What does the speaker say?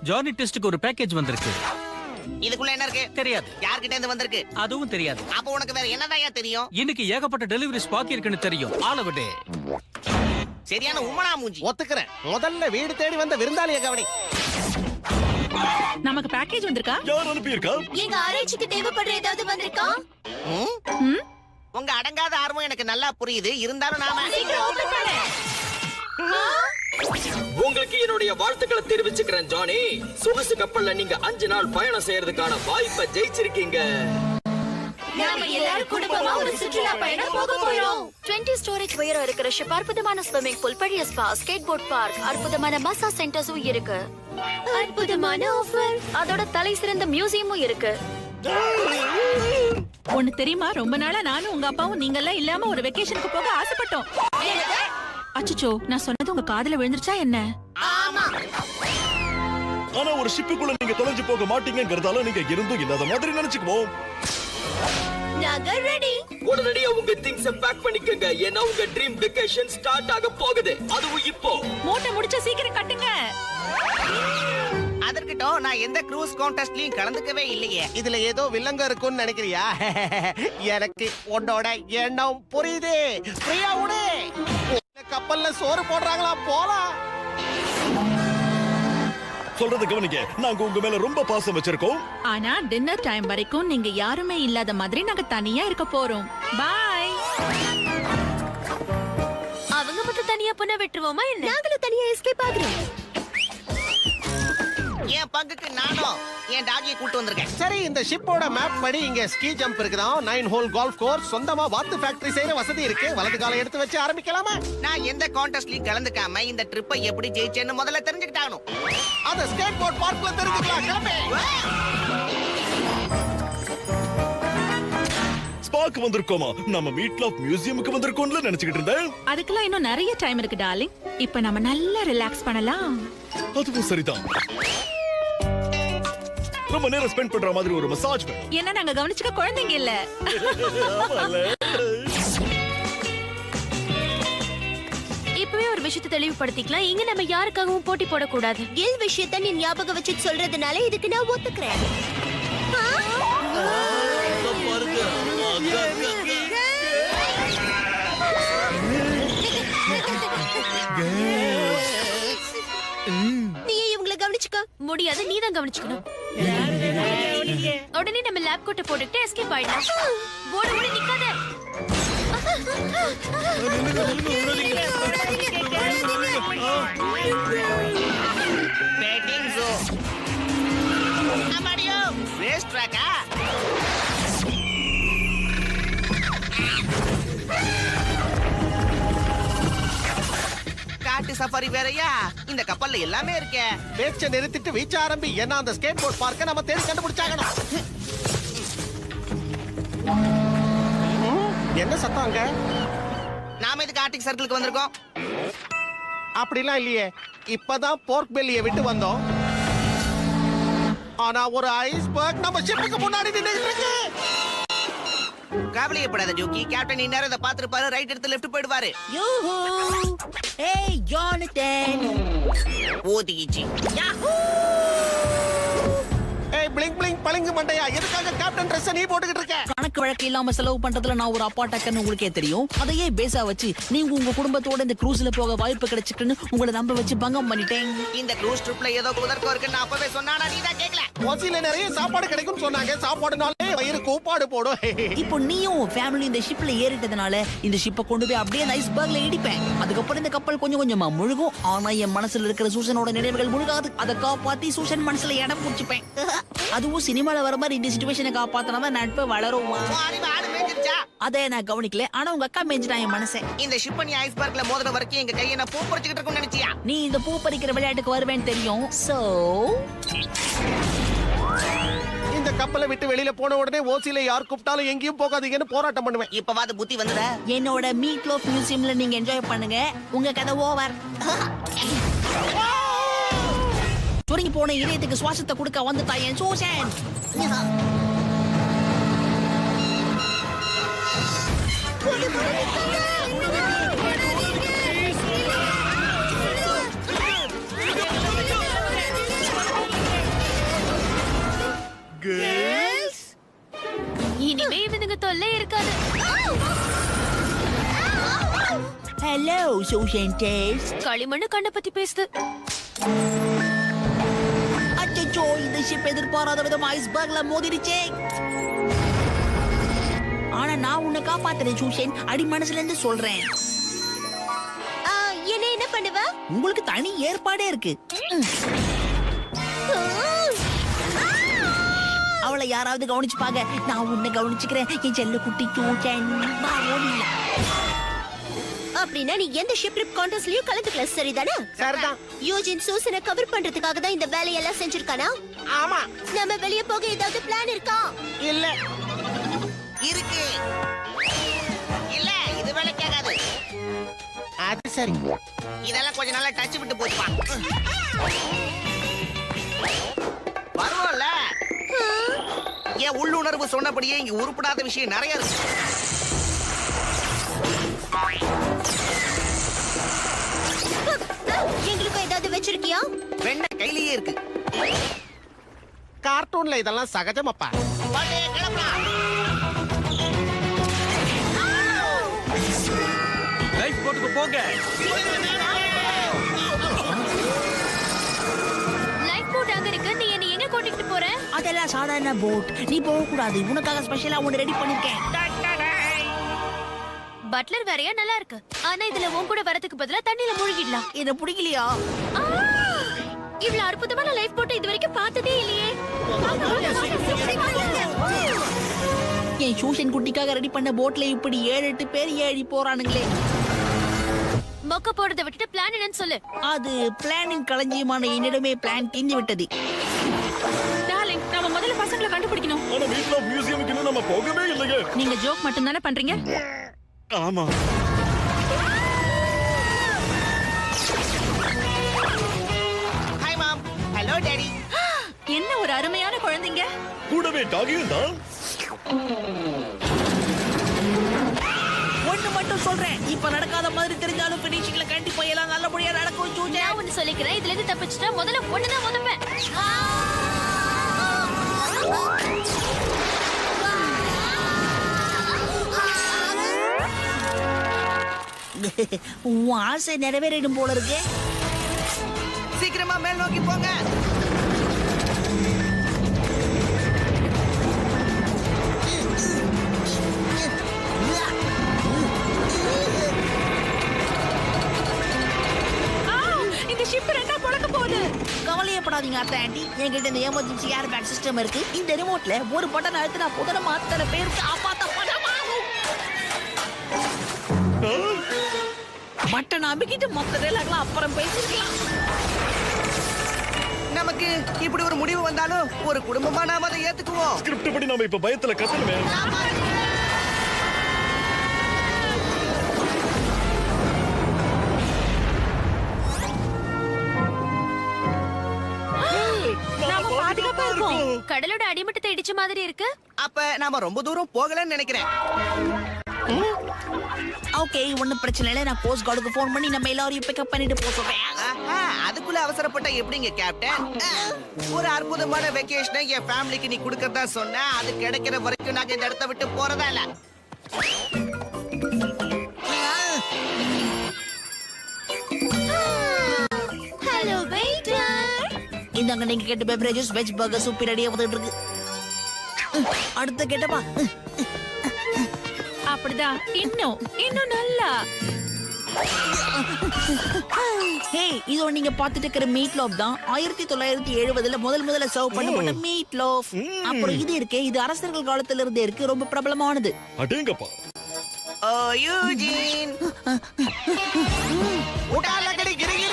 Journey டெஸ்டுக்கு ஒரு package வந்திருக்கு இதுக்குள்ள என்ன இருக்கு தெரியாது யார்கிட்ட இருந்து வந்திருக்கு அதுவும் தெரியாது அப்ப உனக்கு வேற என்னதான் தெரியும் இன்னைக்கு ஏகப்பட்ட டெலிவரிஸ் பாக்கி இருக்குன்னு தெரியும் ஆளவிடு சரியான உமனா மூஞ்சி ஒத்துக்கிறேன் முதல்ல வீடு தேடி வந்த விருந்தாளிய கவனி நமக்கு பேக்கேஜ் வந்திருக்கா யார் அனுப்பியிருக்கா எங்க ஆராய்ச்சிக்கு தேவைப்படுற ஏதாவது வந்திருக்கா ம்? ம்? உங்க அடங்காத ஆர்வம் எனக்கு நல்லா புரியுது இருந்தாலும் நாம சீக்கிரம் ஓபன் பண்ணு உங்களுக்கு என்னுடைய வாழ்த்துக்களை தெரிவிச்சுக்கிறேன் ஜானி சொகுசு கப்பல்ல நீங்க அஞ்சு நாள் பயணம் செய்யறதுக்கான வாய்ப்பை ஜெயிச்சிருக்கீங்க நாம எல்லாரும் குடும்பமா ஒரு சுற்றுலா பயணம் போக போறோம் 20 ஸ்டோரேஜ் உயரம் இருக்கிற ஷிப் அற்புதமான ஸ்விம்மிங் பூல் பழைய ஸ்பா ஸ்கேட் போர்ட் பார்க் அற்புதமான மசாஜ் சென்டர்ஸும் இருக்கு அற்புதமான ஆஃபர் அதோட தலை சிறந்த மியூசியமும் இருக்கு ஒண்ணு தெரியுமா ரொம்ப நாளா நானும் உங்க அப்பாவும் நீங்க எல்லாம் இல்லாம ஒரு வெக்கேஷனுக்கு போக ஆசைப்பட்டோம் அச்சச்சோ நான் சொன்னது உங்க காதுல விழுந்துருச்சா என்ன ஆமா ஆனா ஒரு ஷிப்புக்குள்ள நீங்க தொலைஞ்சு போக மாட்டீங்கங்கறதால நீங்க இருந்தும் இல்லாத மாதிரி நினைச்சுக்குவோம் நகர் ரெடி உடனடியா உங்க திங்ஸ் பேக் பண்ணிக்கங்க ஏன்னா உங்க ட்ரீம் வெக்கேஷன் ஸ்டார்ட் ஆக போகுது அதுவும் இப்போ மூட்டை முடிச்ச சீக்கிரம் கட்டுங்க அதற்கிட்டும் நான் எந்த க்ரூஸ் கான்டெஸ்ட்லயும் கலந்துக்கவே இல்லையே இதுல ஏதோ வில்லங்க இருக்கும்னு நினைக்கிறியா எனக்கு உன்னோட எண்ணம் புரியுது பிரியா விடு இந்த கப்பல்ல சோறு போடுறாங்களா போலாம் சொல்றது கவனிங்க நாங்க உங்க மேல ரொம்ப பாசம் வச்சிருக்கோம் ஆனா டின்னர் டைம் வரைக்கும் நீங்க யாருமே இல்லாத மாதிரி நாங்க தனியா இருக்க போறோம் பாய் அவங்க மட்டும் தனியா பொண்ண விட்டுருவோமா என்ன நாங்களும் தனியா எஸ்கேப் ஆகுறோம் என் பங்குக்கு நானும் என் டாகியை கூட்டு வந்திருக்கேன் சரி இந்த ஷிப்போட மேப் படி இங்க ஸ்கீ ஜம்ப் இருக்குதான் நைன் ஹோல் கோல்ஃப் கோர்ஸ் சொந்தமா வாத்து ஃபேக்டரி செய்யற வசதி இருக்கு வலது காலை எடுத்து வச்சு ஆரம்பிக்கலாமா நான் எந்த கான்டெஸ்ட்லயும் கலந்துக்காம இந்த ட்ரிப்பை எப்படி ஜெயிச்சேன்னு முதல்ல தெரிஞ்சுக்கிட்டாகணும் அத ஸ்கேட் போர்ட் பார்க்ல தெரிஞ்சுக்கலாம் கிளம்பு ஸ்பாக்கு வந்திருக்கோமா நம்ம மீட் ஆஃப் மியூசியமுக்கு வந்திருக்கோம்ல நினைச்சுக்கிட்டு இருந்தேன் அதுக்கெல்லாம் இன்னும் நிறைய டைம் இருக்கு டார்லிங் இப்ப நம்ம நல்லா ரிலாக்ஸ் பண்ணலாம் அதுவும் சரிதான் ரொம்ப நேரம் ஸ்பெண்ட் பண்ற மாதிரி ஒரு மசாஜ் என்ன நாங்க கவனிச்சுக்க குழந்தைங்க இல்ல இப்பவே ஒரு விஷயத்தை தெளிவுபடுத்திக்கலாம் இங்க நம்ம யாருக்காகவும் போட்டி போடக்கூடாது கில் விஷயத்த நீ ஞாபகம் வச்சு சொல்றதுனால இதுக்கு நான் ஒத்துக்கிறேன் நீ இவங்களை கவனிச்சுக்க முடியாது நீ தான் கவனிச்சுக்கணும் உடனே நம்ம லேப் கோட்டை போட்டுட்டு எஸ்கேப் ஆயிடலாம் ஓட ஓடி நிக்காத பேட்டிங் ஜோ அம்மாடியோ ரேஸ் ட்ராக்கா காட்டு சஃபாரி வேறயா இந்த கப்பல்ல எல்லாமே இருக்கே பேச்ச நிறுத்திட்டு வீச்ச ஆரம்பி ஏன்னா அந்த ஸ்கேட் போர்ட் பார்க்க நம்ம தேடி கண்டுபிடிச்சாகணும் ம், என்ன சத்தம் அங்க நாம இதுக்கு ஆர்டிக் சர்க்கிளுக்கு வந்திருக்கோம் அப்படிலாம் இல்லையே இப்பதான் போர்க் பெல்லிய விட்டு வந்தோம் ஆனா ஒரு ஐஸ்பர்க் நம்ம ஷிப்புக்கு முன்னாடி நின்னுட்டு இருக்கு கவலையப்படாத ஜோக்கி கேப்டன் இந்நேரம் இதை பார்த்துருப்பாரு ரைட் எடுத்து லெஃப்ட் போயிடுவாரு Yoo-hoo! Hey, Jonathan! ஓதிக்கிச்சு ஏய் பிளிங் பிளிங் பளிங்கு மண்டையா எதுக்காக கேப்டன் ட்ரெஸ் நீ போட்டுக்கிட்டு இருக்க கணக்கு வழக்கு இல்லாம செலவு பண்றதுல நான் ஒரு அப்பா டக்கர்னு உங்களுக்கே தெரியும் அதையே பேஸா வச்சு நீங்க உங்க குடும்பத்தோட இந்த க்ரூஸ்ல போக வாய்ப்பு கிடைச்சிட்டுன்னு உங்களை நம்ப வச்சு பங்கம் பண்ணிட்டேன் இந்த க்ரூஸ் ட்ரிப்ல ஏதோ குதர்க்கம் இருக்குன்னு நான் அப்பவே சொன்னானா நீ தான் கேட்கல ஓசியில நிறைய சாப்பாடு கிடைக்கும் சொன்னாங்க சாப்பாடுனாலே வயிறு கூப்பாடு போடும் இப்போ நீயும் ஃபேமிலி இந்த ஷிப்ல ஏறிட்டதுனால இந்த ஷிப்பை கொண்டு போய் அப்படியே நைஸ் பர்க்ல இடிப்பேன் அதுக்கப்புறம் இந்த கப்பல் கொஞ்சம் கொஞ்சமா முழுகும் ஆனா என் மனசுல இருக்கிற சூசனோட நினைவுகள் முழுகாது அதை காப்பாத்தி சூசன் மனசுல இடம் பிடிச்சிப்பேன் அதுவும் சினிமால வர மாதிரி இந்த சுச்சுவேஷனை காப்பாத்தினா நட்பு வளரும் உன் அறிவு ஆடு மேய்ஞ்சிருச்சா அதை நான் கவனிக்கல ஆனா உங்க அக்கா மேய்ஞ்சிட்டான் என் மனசை இந்த ஷிப் பண்ணி ஐஸ்பர்க்ல மோதிர வரைக்கும் எங்க கையை நான் பூ பறிச்சுக்கிட்டு இருக்கும்னு நினைச்சியா நீ இந்த பூ பறிக்கிற விளையாட்டுக்கு வருவேன்னு தெரியும் சோ இந்த கப்பலை விட்டு வெளியில போன உடனே ஓசியில யார் கூப்பிட்டாலும் எங்கேயும் போகாதீங்கன்னு போராட்டம் பண்ணுவேன் இப்பவாது புத்தி வந்ததா என்னோட மீட் லோஃப் மியூசியம்ல நீங்க என்ஜாய் பண்ணுங்க உங்க கதை ஓவர் சுருங்கி போன இதயத்துக்கு சுவாசத்தை கொடுக்க வந்துட்டா என் சூசன் இனிமே இவனுங்க தொல்லை இருக்காது ஹலோ சூசன் டேஸ் களிமண்ணு கண்ணை பத்தி பேசுது அச்சோ இந்த ஷிப் எதிர்பாராத விதம் ஐஸ்பர்க்ல மோதிருச்சே ஆனா நான் உன்னை காப்பாத்துறேன் சூசன் அடி மனசுல இருந்து சொல்றேன் என்ன என்ன பண்ணுவ உங்களுக்கு தனி ஏற்பாடே இருக்கு அவளை யாராவது கவனிச்சுப்பாங்க நான் உன்னை கவனிச்சுக்கிறேன் என் செல்ல குட்டி சூசன் வா, ஓடிடலாம். அப்படின்னா நீ எந்த ஷிப் ட்ரிப் கான்டெஸ்ட்லயும் கலந்துக்கல சரிதானே சரிதான் யூஜின் சூசனை கவர் பண்றதுக்காக தான் இந்த வேலையெல்லாம் செஞ்சிருக்கானா ஆமா நம்ம வெளிய போக ஏதாவது பிளான் இருக்கா இல்ல இருக்கு இல்ல இது வேலைக்காகாது அது சரி இதெல்லாம் கொஞ்ச நாளா டச் விட்டு போச்சுப்பா வருவோம்ல என் உள்ளுணர்வு சொன்னபடியே இங்க உருப்படாத விஷயம் நிறைய இருக்கு எங்களுக்கு ஏதாவது வச்சிருக்கியா வெண்ண கையிலேயே இருக்கு கார்ட்டூன்ல இதெல்லாம் சகஜமாப்பா பாட்டே, கிளம்பலாம். லைஃப் போட்டுக்கு போங்க லைஃப் போட் அங்க இருக்கு நீ என்ன எங்க கூட்டிட்டு போற அதெல்லாம் சாதாரண போட் நீ போக கூடாது உனக்காக ஸ்பெஷலா ஒன்னு ரெடி பண்ணிருக்கேன் பட்லர் வேறையா நல்லா இருக்கு ஆனா இதுல உன் கூட வரதுக்கு பதிலா தண்ணியில மூழ்கிடலாம் இத பிடிக்கலையா ஆ! இவ்வளவு அற்புதமான லைஃப் போட்டு இது வரைக்கும் பார்த்ததே இல்லையே என் சூசன் குட்டிக்காக ரெடி பண்ண போட்ல இப்படி ஏழு எட்டு பேர் ஏறி போறானுங்களே மொக்க போடுறத விட்டுட்டு பிளான் என்னன்னு சொல்லு அது பிளானின் களஞ்சியமான என்னிடமே பிளான் தீர்ந்து விட்டது டார்லிங் நாம முதல்ல பசங்களை கண்டுபிடிக்கணும் ஆனா வீட்ல மியூசியமுக்கு இன்னும் நம்ம போகவே இல்லையே நீங்க ஜோக் மட்டும் தானே பண்றீங்க ஆமா ஹாய் மாம் ஹலோ டாடி என்ன ஒரு அருமையான குழந்தைங்க கூடவே டாகியும் தான் ஒண்ணு மட்டும் சொல்றேன் இப்ப நடக்காத மாதிரி தெரிஞ்சாலும் பினிஷிங்ல கண்டிப்பா எல்லாம் நல்லபடியா நடக்கும் சூசன் நான் ஒண்ணு சொல்லிக்கிறேன் இதுல இருந்து தப்பிச்சுட்டா முதல்ல ஒண்ணுதான் முதப்பேன் உன் ஆசை நிறைவேறிடும் போல இருக்கு சீக்கிரமா மேல் நோக்கி போங்க ஆ, இந்த ஷிப் ரெண்டா பொழக்க போகுது கவலையப்படாதீங்க அத்தை ஆண்டி என்கிட்ட இந்த எமர்ஜென்சி ஏர் பேக் சிஸ்டம் இருக்கு இந்த ரிமோட்ல ஒரு பட்டன் அழுத்தினா புதனமா அத்தனை பேருக்கு காப்பாத்த படமாகும் பட்டன் அமைக்கிட்டு மொத்த டேலாக்லாம் அப்புறம் பேசிக்கலாம் நமக்கு இப்படி ஒரு முடிவு வந்தாலும் ஒரு குடும்பமா நாம அதை ஏத்துக்குவோம் ஸ்கிரிப்ட் படி நாம இப்ப பயத்துல கத்தணுமே நாம பாதுகாப்பா இருக்கோம் கடலோட அடிமட்டத்தை இடிச்ச மாதிரி இருக்கு அப்ப நாம ரொம்ப தூரம் போகலன்னு நினைக்கிறேன் ஓகே ஒண்ணும் பிரச்சனை இல்லை நான் கோஸ்ட் கார்டுக்கு ஃபோன் பண்ணி நம்ம எல்லாரையும் பிக்கப் பண்ணிட்டு போக சொல்றேன் ஆஹா, அதுக்குள்ள அவசரப்பட்ட எப்படிங்க கேப்டன் ஒரு அற்புதமான வெக்கேஷனை என் ஃபேமிலிக்கு நீ கொடுக்கறதா சொன்ன அது கிடைக்கிற வரைக்கும் நாங்க இந்த இடத்த விட்டு போறதா இல்ல ஹலோ வெயிட்டர் இந்தாங்க நீங்க கேட்ட பெவரேஜஸ் வெஜ் பர்கர் சூப் ரெடியா வந்துட்டு இருக்கு அடுத்த கேட்டப்பா அப்படிதான் இன்னும் இன்னும் நல்லா ஹே இதோ நீங்க பாத்துட்டு இருக்கிற மீட் லோப் தான் ஆயிரத்தி தொள்ளாயிரத்தி எழுபதுல முதல் முதல்ல சர்வ் பண்ணப்பட்ட மீட் லோஃப் அப்புறம் இது இருக்கே இது அரசர்கள் காலத்துல இருந்தே இருக்கு ரொம்ப பிரபலமானது அடேங்கப்பா ஓ யூஜின் உடால கிடைக்கிறீங்க